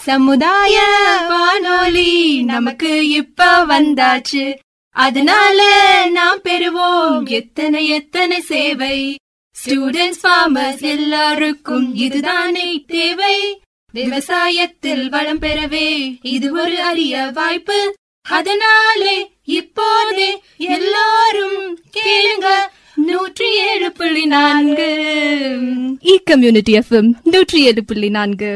சமுதாய வானொலி நமக்கு இப்ப வந்தாச்சு அதனால நாம் பெறுவோம் எத்தனை எத்தனை சேவை ஸ்டூடெண்ட்ஸ் ஃபார்மர்ஸ் எல்லாருக்கும் இதுதானே தேவை விவசாயத்தில் வளம் பெறவே இது ஒரு அரிய வாய்ப்பு அதனாலே இப்போதே எல்லாரும் கேளுங்க நூற்றி ஏழு புள்ளி நான்கு இ கம்யூனிட்டி எஃப்எம் நூற்றி ஏழு புள்ளி நான்கு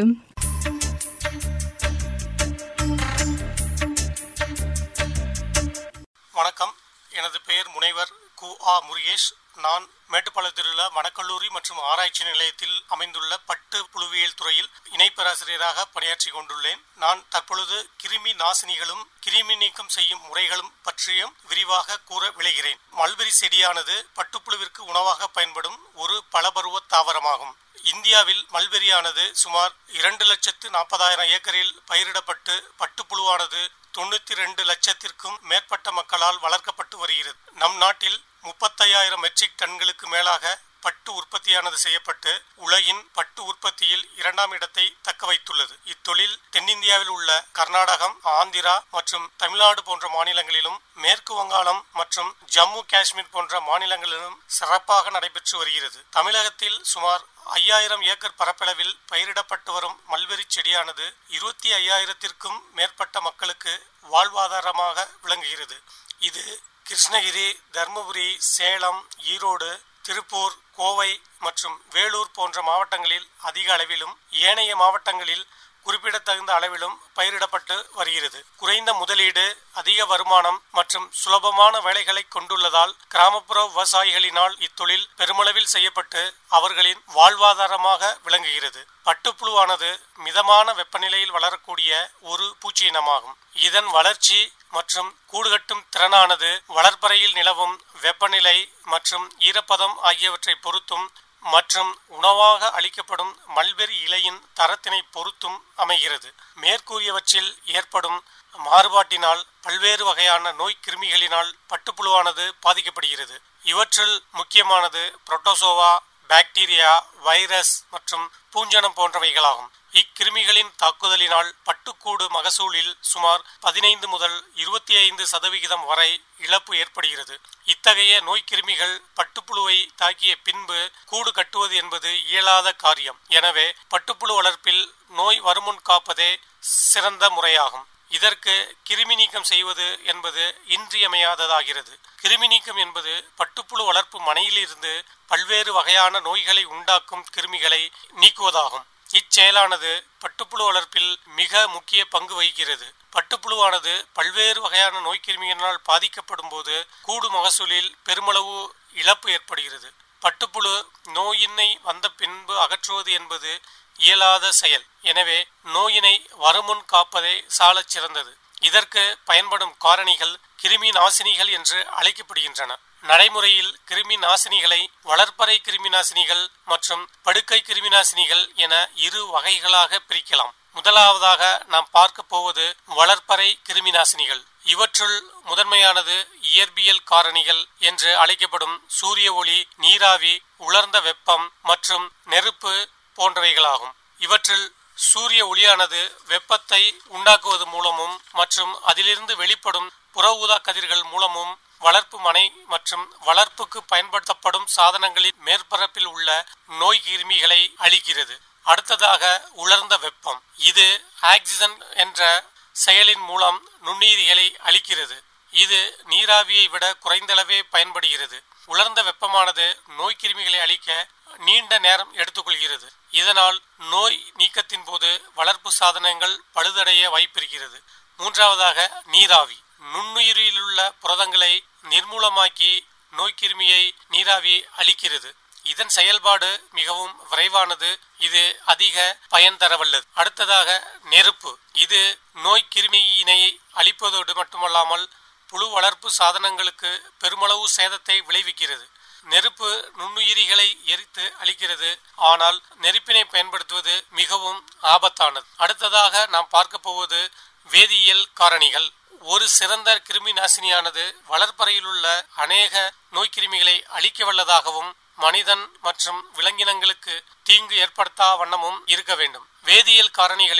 வணக்கம் எனது பெயர் முனைவர் கு ஆ முருகேஷ் நான் மேட்டுப்பாளையத்தில் உள்ள வனக்கல்லூரி மற்றும் ஆராய்ச்சி நிலையத்தில் அமைந்துள்ள பட்டு புழுவியல் துறையில் இணை பேராசிரியராக பணியாற்றி கொண்டுள்ளேன் நான் தற்பொழுது கிருமி நாசினிகளும் கிருமி நீக்கம் செய்யும் முறைகளும் பற்றியும் விரிவாக கூற விளைகிறேன் மல்பெரி செடியானது பட்டுப்புழுவிற்கு உணவாக பயன்படும் ஒரு பலபருவ தாவரமாகும் இந்தியாவில் மல்பெரியானது சுமார் இரண்டு லட்சத்து நாற்பதாயிரம் ஏக்கரில் பயிரிடப்பட்டு பட்டுப்புழுவானது தொண்ணூத்தி ரெண்டு லட்சத்திற்கும் மேற்பட்ட மக்களால் வளர்க்கப்பட்டு வருகிறது நம் நாட்டில் முப்பத்தையாயிரம் மெட்ரிக் டன்களுக்கு மேலாக பட்டு உற்பத்தியானது செய்யப்பட்டு உலகின் பட்டு உற்பத்தியில் இரண்டாம் இடத்தை தக்க வைத்துள்ளது இத்தொழில் தென்னிந்தியாவில் உள்ள கர்நாடகம் ஆந்திரா மற்றும் தமிழ்நாடு போன்ற மாநிலங்களிலும் மேற்கு வங்காளம் மற்றும் ஜம்மு காஷ்மீர் போன்ற மாநிலங்களிலும் சிறப்பாக நடைபெற்று வருகிறது தமிழகத்தில் சுமார் ஐயாயிரம் ஏக்கர் பரப்பளவில் பயிரிடப்பட்டு வரும் மல்பெரி செடியானது இருபத்தி ஐயாயிரத்திற்கும் மேற்பட்ட மக்களுக்கு வாழ்வாதாரமாக விளங்குகிறது இது கிருஷ்ணகிரி தருமபுரி சேலம் ஈரோடு திருப்பூர் கோவை மற்றும் வேலூர் போன்ற மாவட்டங்களில் அதிக அளவிலும் ஏனைய மாவட்டங்களில் குறிப்பிடத்தகுந்த அளவிலும் பயிரிடப்பட்டு வருகிறது குறைந்த முதலீடு அதிக வருமானம் மற்றும் சுலபமான வேலைகளை கொண்டுள்ளதால் கிராமப்புற விவசாயிகளினால் இத்தொழில் பெருமளவில் செய்யப்பட்டு அவர்களின் வாழ்வாதாரமாக விளங்குகிறது பட்டுப்புழுவானது மிதமான வெப்பநிலையில் வளரக்கூடிய ஒரு பூச்சி இனமாகும் இதன் வளர்ச்சி மற்றும் கூடுகட்டும் திறனானது வளர்ப்பறையில் நிலவும் வெப்பநிலை மற்றும் ஈரப்பதம் ஆகியவற்றை பொறுத்தும் மற்றும் உணவாக அளிக்கப்படும் மல்பெரி இலையின் தரத்தினை பொறுத்தும் அமைகிறது மேற்கூறியவற்றில் ஏற்படும் மாறுபாட்டினால் பல்வேறு வகையான நோய் கிருமிகளினால் பட்டுப்புழுவானது பாதிக்கப்படுகிறது இவற்றுள் முக்கியமானது புரோட்டோசோவா பாக்டீரியா வைரஸ் மற்றும் பூஞ்சனம் போன்றவைகளாகும் இக்கிருமிகளின் தாக்குதலினால் பட்டுக்கூடு மகசூலில் சுமார் பதினைந்து முதல் இருபத்தி ஐந்து சதவிகிதம் வரை இழப்பு ஏற்படுகிறது இத்தகைய நோய்க்கிருமிகள் பட்டுப்புழுவை தாக்கிய பின்பு கூடு கட்டுவது என்பது இயலாத காரியம் எனவே பட்டுப்புழு வளர்ப்பில் நோய் வருமுன் காப்பதே சிறந்த முறையாகும் இதற்கு கிருமி நீக்கம் செய்வது என்பது இன்றியமையாததாகிறது கிருமி நீக்கம் என்பது பட்டுப்புழு வளர்ப்பு மனையிலிருந்து பல்வேறு வகையான நோய்களை உண்டாக்கும் கிருமிகளை நீக்குவதாகும் இச்செயலானது பட்டுப்புழு வளர்ப்பில் மிக முக்கிய பங்கு வகிக்கிறது பட்டுப்புழுவானது பல்வேறு வகையான நோய்க்கிருமியினால் பாதிக்கப்படும் போது கூடு மகசூலில் பெருமளவு இழப்பு ஏற்படுகிறது பட்டுப்புழு நோயினை வந்த பின்பு அகற்றுவது என்பது இயலாத செயல் எனவே நோயினை வருமுன் காப்பதே சாலச் சிறந்தது இதற்கு பயன்படும் காரணிகள் கிருமி நாசினிகள் என்று அழைக்கப்படுகின்றன நடைமுறையில் கிருமி நாசினிகளை வளர்ப்பறை கிருமி நாசினிகள் மற்றும் படுக்கை கிருமி நாசினிகள் என இரு வகைகளாக பிரிக்கலாம் முதலாவதாக நாம் பார்க்க போவது வளர்ப்பறை கிருமி நாசினிகள் இவற்றுள் முதன்மையானது இயற்பியல் காரணிகள் என்று அழைக்கப்படும் சூரிய ஒளி நீராவி உலர்ந்த வெப்பம் மற்றும் நெருப்பு போன்றவைகளாகும் இவற்றில் சூரிய ஒளியானது வெப்பத்தை உண்டாக்குவது மூலமும் மற்றும் அதிலிருந்து வெளிப்படும் புற ஊதா கதிர்கள் மூலமும் வளர்ப்பு மனை மற்றும் வளர்ப்புக்கு பயன்படுத்தப்படும் சாதனங்களின் மேற்பரப்பில் உள்ள நோய் கிருமிகளை அழிக்கிறது அடுத்ததாக உலர்ந்த வெப்பம் இது ஆக்சிஜன் என்ற செயலின் மூலம் நுண்ணுயிரிகளை அழிக்கிறது இது நீராவியை விட குறைந்தளவே பயன்படுகிறது உலர்ந்த வெப்பமானது நோய் கிருமிகளை அழிக்க நீண்ட நேரம் எடுத்துக்கொள்கிறது இதனால் நோய் நீக்கத்தின் போது வளர்ப்பு சாதனங்கள் பழுதடைய வாய்ப்பிருக்கிறது மூன்றாவதாக நீராவி நுண்ணுயிரிலுள்ள புரதங்களை நிர்மூலமாக்கி நோய்க்கிருமியை நீராவி அளிக்கிறது இதன் செயல்பாடு மிகவும் விரைவானது இது அதிக பயன் தரவல்லது அடுத்ததாக நெருப்பு இது நோய் கிருமியினை அழிப்பதோடு மட்டுமல்லாமல் புழு வளர்ப்பு சாதனங்களுக்கு பெருமளவு சேதத்தை விளைவிக்கிறது நெருப்பு நுண்ணுயிரிகளை எரித்து அழிக்கிறது ஆனால் நெருப்பினை பயன்படுத்துவது மிகவும் ஆபத்தானது அடுத்ததாக நாம் பார்க்க போவது வேதியியல் காரணிகள் ஒரு சிறந்த கிருமி நாசினியானது வளர்ப்பறையில் உள்ள அநேக நோய்க்கிருமிகளை அழிக்க வல்லதாகவும் மனிதன் மற்றும் விலங்கினங்களுக்கு தீங்கு ஏற்படுத்தா வண்ணமும் இருக்க வேண்டும் வேதியியல் காரணிகளில்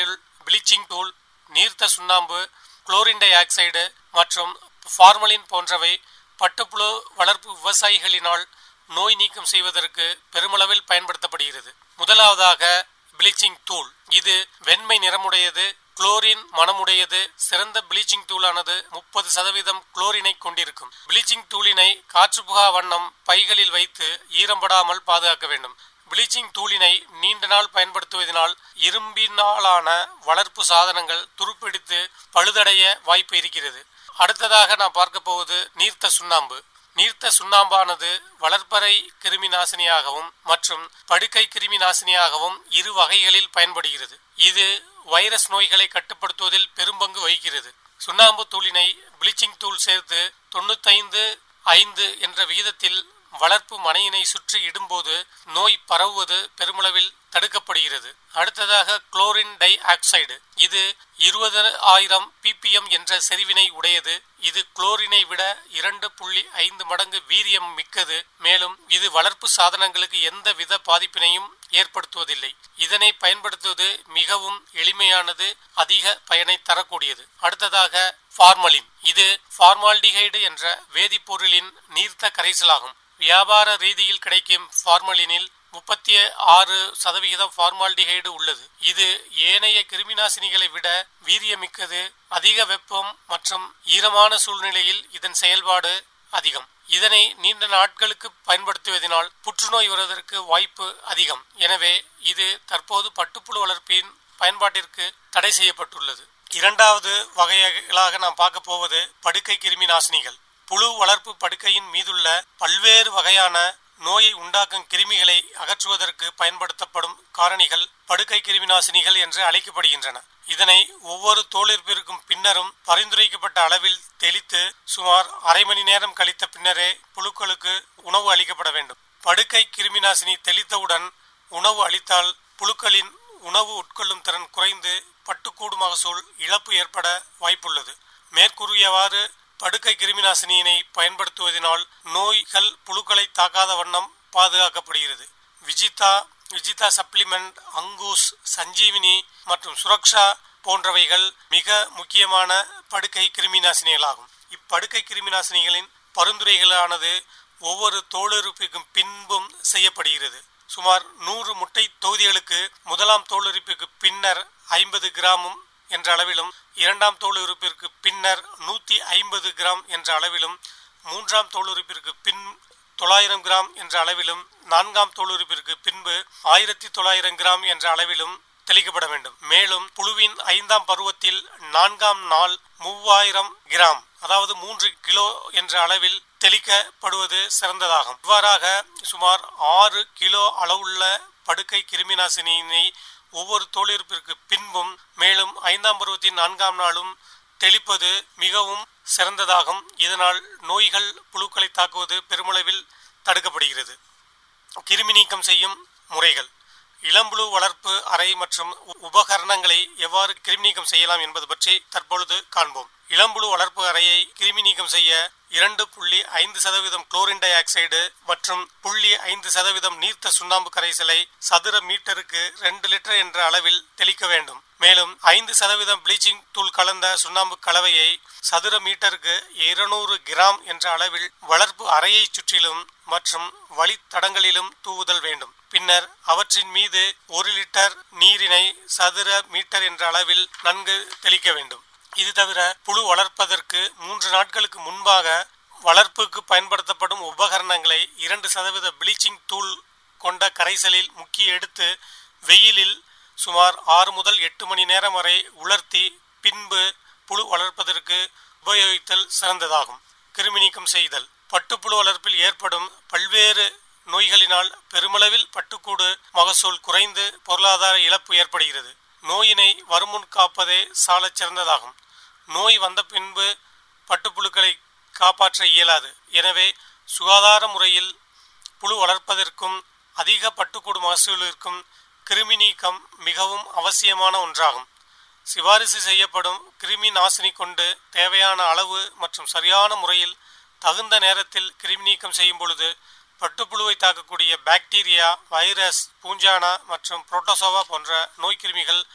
பிளீச்சிங் தூள் நீர்த்த சுண்ணாம்பு குளோரின் டை ஆக்சைடு மற்றும் ஃபார்மலின் போன்றவை பட்டுப்புழு வளர்ப்பு விவசாயிகளினால் நோய் நீக்கம் செய்வதற்கு பெருமளவில் பயன்படுத்தப்படுகிறது முதலாவதாக பிளீச்சிங் தூள் இது வெண்மை நிறமுடையது குளோரின் மனமுடையது சிறந்த பிளீச்சிங் தூளானது முப்பது சதவீதம் குளோரினை கொண்டிருக்கும் பிளீச்சிங் தூளினை காற்றுப்புகா வண்ணம் பைகளில் வைத்து ஈரம்படாமல் பாதுகாக்க வேண்டும் பிளீச்சிங் தூளினை நீண்ட நாள் பயன்படுத்துவதனால் இரும்பினாலான வளர்ப்பு சாதனங்கள் துருப்பிடித்து பழுதடைய வாய்ப்பு இருக்கிறது அடுத்ததாக நான் பார்க்க போவது நீர்த்த சுண்ணாம்பு நீர்த்த சுண்ணாம்பானது வளர்ப்பறை கிருமி நாசினியாகவும் மற்றும் படுக்கை கிருமி நாசினியாகவும் இரு வகைகளில் பயன்படுகிறது இது வைரஸ் நோய்களை கட்டுப்படுத்துவதில் பெரும்பங்கு வகிக்கிறது சுண்ணாம்பு தூளினை பிளீச்சிங் தூள் சேர்த்து தொண்ணூத்தைந்து ஐந்து என்ற விகிதத்தில் வளர்ப்பு மனையினை சுற்றி இடும்போது நோய் பரவுவது பெருமளவில் தடுக்கப்படுகிறது அடுத்ததாக குளோரின் டை ஆக்சைடு இது இருபது ஆயிரம் பிபிஎம் என்ற செறிவினை உடையது இது குளோரினை விட இரண்டு புள்ளி ஐந்து மடங்கு வீரியம் மிக்கது மேலும் இது வளர்ப்பு சாதனங்களுக்கு எந்த வித பாதிப்பினையும் ஏற்படுத்துவதில்லை இதனை பயன்படுத்துவது மிகவும் எளிமையானது அதிக பயனை தரக்கூடியது அடுத்ததாக ஃபார்மலின் இது ஃபார்மால்டிஹைடு என்ற வேதிப்பொருளின் நீர்த்த கரைசலாகும் வியாபார ரீதியில் கிடைக்கும் ஃபார்மலினில் முப்பத்தி ஆறு சதவிகிதம் ஃபார்மால்டிஹைடு உள்ளது இது ஏனைய கிருமிநாசினிகளை விட வீரியமிக்கது அதிக வெப்பம் மற்றும் ஈரமான சூழ்நிலையில் இதன் செயல்பாடு அதிகம் இதனை நீண்ட நாட்களுக்கு பயன்படுத்துவதனால் புற்றுநோய் வருவதற்கு வாய்ப்பு அதிகம் எனவே இது தற்போது பட்டுப்புழு வளர்ப்பின் பயன்பாட்டிற்கு தடை செய்யப்பட்டுள்ளது இரண்டாவது வகைகளாக நாம் பார்க்க போவது படுக்கை கிருமி நாசினிகள் புழு வளர்ப்பு படுக்கையின் மீதுள்ள பல்வேறு வகையான நோயை உண்டாக்கும் கிருமிகளை அகற்றுவதற்கு பயன்படுத்தப்படும் காரணிகள் படுக்கை கிருமிநாசினிகள் என்று அழைக்கப்படுகின்றன இதனை ஒவ்வொரு தோலிற்பிற்கும் பின்னரும் பரிந்துரைக்கப்பட்ட அளவில் தெளித்து சுமார் அரை மணி நேரம் கழித்த பின்னரே புழுக்களுக்கு உணவு அளிக்கப்பட வேண்டும் படுக்கை கிருமிநாசினி தெளித்தவுடன் உணவு அளித்தால் புழுக்களின் உணவு உட்கொள்ளும் திறன் குறைந்து பட்டுக்கூடு மகசூல் இழப்பு ஏற்பட வாய்ப்புள்ளது மேற்கூறியவாறு படுக்கை கிருமிநாசினியினை பயன்படுத்துவதனால் நோய்கள் புழுக்களை தாக்காத வண்ணம் பாதுகாக்கப்படுகிறது விஜிதா விஜிதா சப்ளிமெண்ட் அங்கூஸ் சஞ்சீவினி மற்றும் சுரக்ஷா போன்றவைகள் மிக முக்கியமான படுக்கை கிருமிநாசினிகளாகும் இப்படுக்கை கிருமிநாசினிகளின் பரிந்துரைகளானது ஒவ்வொரு தோலுறுப்பிற்கும் பின்பும் செய்யப்படுகிறது சுமார் நூறு முட்டை தொகுதிகளுக்கு முதலாம் தோலுறுப்பிற்கு பின்னர் ஐம்பது கிராமும் என்ற அளவிலும் இரண்டாம் தோல் உறுப்பிற்கு பின்னர் நூற்றி ஐம்பது கிராம் என்ற அளவிலும் மூன்றாம் தோல் உறுப்பிற்கு பின் தொள்ளாயிரம் கிராம் என்ற அளவிலும் நான்காம் தோல் உறுப்பிற்கு பின்பு ஆயிரத்தி தொள்ளாயிரம் கிராம் என்ற அளவிலும் தெளிக்கப்பட வேண்டும் மேலும் புழுவின் ஐந்தாம் பருவத்தில் நான்காம் நாள் மூவாயிரம் கிராம் அதாவது மூன்று கிலோ என்ற அளவில் தெளிக்கப்படுவது சிறந்ததாகும் இவ்வாறாக சுமார் ஆறு கிலோ அளவுள்ள படுக்கை கிருமிநாசினியினை ஒவ்வொரு தோலிருப்பிற்கு பின்பும் மேலும் ஐந்தாம் பருவத்தின் நான்காம் நாளும் தெளிப்பது மிகவும் சிறந்ததாகும் இதனால் நோய்கள் புழுக்களை தாக்குவது பெருமளவில் தடுக்கப்படுகிறது கிருமி நீக்கம் செய்யும் முறைகள் இளம்புழு வளர்ப்பு அறை மற்றும் உபகரணங்களை எவ்வாறு கிருமி நீக்கம் செய்யலாம் என்பது பற்றி தற்பொழுது காண்போம் இளம்புழு வளர்ப்பு அறையை கிருமி நீக்கம் செய்ய இரண்டு புள்ளி ஐந்து சதவீதம் குளோரின் டை ஆக்சைடு மற்றும் புள்ளி ஐந்து சதவீதம் நீர்த்த சுண்ணாம்பு கரைசலை சதுர மீட்டருக்கு ரெண்டு லிட்டர் என்ற அளவில் தெளிக்க வேண்டும் மேலும் ஐந்து சதவீதம் ப்ளீச்சிங் தூள் கலந்த சுண்ணாம்பு கலவையை சதுர மீட்டருக்கு இருநூறு கிராம் என்ற அளவில் வளர்ப்பு அறையை சுற்றிலும் மற்றும் வழித்தடங்களிலும் தூவுதல் வேண்டும் பின்னர் அவற்றின் மீது ஒரு லிட்டர் நீரினை சதுர மீட்டர் என்ற அளவில் நன்கு தெளிக்க வேண்டும் இது தவிர புழு வளர்ப்பதற்கு மூன்று நாட்களுக்கு முன்பாக வளர்ப்புக்கு பயன்படுத்தப்படும் உபகரணங்களை இரண்டு சதவீத ப்ளீச்சிங் தூள் கொண்ட கரைசலில் முக்கி எடுத்து வெயிலில் சுமார் ஆறு முதல் எட்டு மணி நேரம் வரை உலர்த்தி பின்பு புழு வளர்ப்பதற்கு உபயோகித்தல் சிறந்ததாகும் கிருமி நீக்கம் செய்தல் பட்டுப்புழு வளர்ப்பில் ஏற்படும் பல்வேறு நோய்களினால் பெருமளவில் பட்டுக்கூடு மகசூல் குறைந்து பொருளாதார இழப்பு ஏற்படுகிறது நோயினை வருமுன் காப்பதே சாலச் சிறந்ததாகும் நோய் வந்த பின்பு பட்டுப்புழுக்களை காப்பாற்ற இயலாது எனவே சுகாதார முறையில் புழு வளர்ப்பதற்கும் அதிக பட்டுக்கூடு மகசூலிற்கும் கிருமி நீக்கம் மிகவும் அவசியமான ஒன்றாகும் சிபாரிசு செய்யப்படும் கிருமி நாசினி கொண்டு தேவையான அளவு மற்றும் சரியான முறையில் தகுந்த நேரத்தில் கிருமி நீக்கம் செய்யும் பொழுது பட்டுப்புழுவை தாக்கக்கூடிய பாக்டீரியா வைரஸ் பூஞ்சானா மற்றும் புரோட்டோசோவா போன்ற நோய்க்கிருமிகள்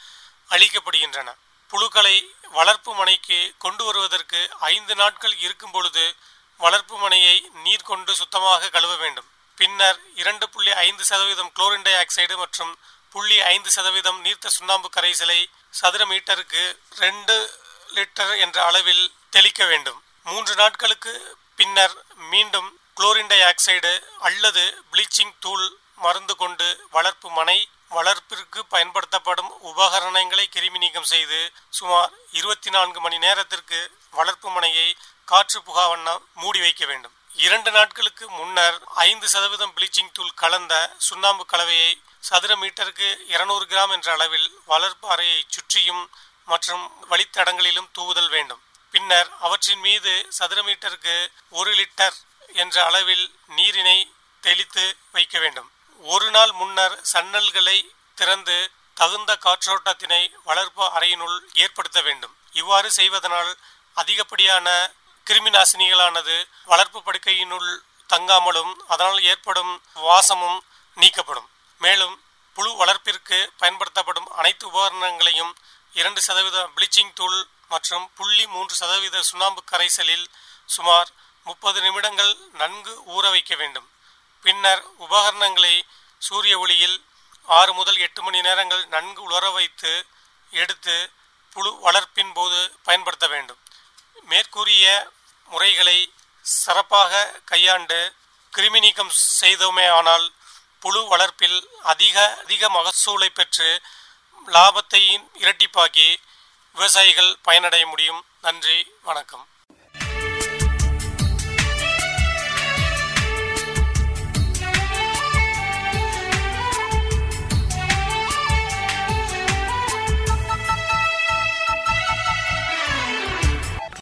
அளிக்கப்படுகின்றன புழுக்களை வளர்ப்பு மனைக்கு கொண்டு வருவதற்கு ஐந்து நாட்கள் இருக்கும் பொழுது வளர்ப்பு மனையை நீர் கொண்டு சுத்தமாக கழுவ வேண்டும் பின்னர் இரண்டு புள்ளி ஐந்து சதவீதம் குளோரின் டை ஆக்சைடு மற்றும் புள்ளி ஐந்து சதவீதம் நீர்த்த சுண்ணாம்பு கரைசலை சதுர மீட்டருக்கு ரெண்டு லிட்டர் என்ற அளவில் தெளிக்க வேண்டும் மூன்று நாட்களுக்கு பின்னர் மீண்டும் குளோரின் டை ஆக்சைடு அல்லது ப்ளீச்சிங் தூள் மருந்து கொண்டு வளர்ப்பு மனை வளர்ப்பிற்கு பயன்படுத்தப்படும் உபகரணங்களை கிருமி நீக்கம் செய்து சுமார் இருபத்தி நான்கு மணி நேரத்திற்கு வளர்ப்பு மனையை காற்று புகா வண்ணம் மூடி வைக்க வேண்டும் இரண்டு நாட்களுக்கு முன்னர் ஐந்து சதவீதம் ப்ளீச்சிங் தூள் கலந்த சுண்ணாம்பு கலவையை சதுர மீட்டருக்கு இருநூறு கிராம் என்ற அளவில் வளர்ப்பு அறையை சுற்றியும் மற்றும் வழித்தடங்களிலும் தூவுதல் வேண்டும் பின்னர் அவற்றின் மீது சதுர மீட்டருக்கு ஒரு லிட்டர் என்ற அளவில் நீரினை தெளித்து வைக்க வேண்டும் ஒரு நாள் முன்னர் சன்னல்களை திறந்து தகுந்த காற்றோட்டத்தினை வளர்ப்பு அறையினுள் ஏற்படுத்த வேண்டும் இவ்வாறு செய்வதனால் அதிகப்படியான கிருமி நாசினிகளானது வளர்ப்பு படுக்கையினுள் தங்காமலும் அதனால் ஏற்படும் வாசமும் நீக்கப்படும் மேலும் புழு வளர்ப்பிற்கு பயன்படுத்தப்படும் அனைத்து உபகரணங்களையும் இரண்டு சதவீத ப்ளீச்சிங் தூள் மற்றும் புள்ளி மூன்று சதவீத சுண்ணாம்பு கரைசலில் சுமார் முப்பது நிமிடங்கள் நன்கு ஊற வைக்க வேண்டும் பின்னர் உபகரணங்களை சூரிய ஒளியில் ஆறு முதல் எட்டு மணி நேரங்கள் நன்கு உலர வைத்து எடுத்து புழு வளர்ப்பின் போது பயன்படுத்த வேண்டும் மேற்கூறிய முறைகளை சிறப்பாக கையாண்டு கிருமி நீக்கம் செய்தோமே ஆனால் புழு வளர்ப்பில் அதிக அதிக மகசூலை பெற்று லாபத்தையும் இரட்டிப்பாக்கி விவசாயிகள் பயனடைய முடியும் நன்றி வணக்கம்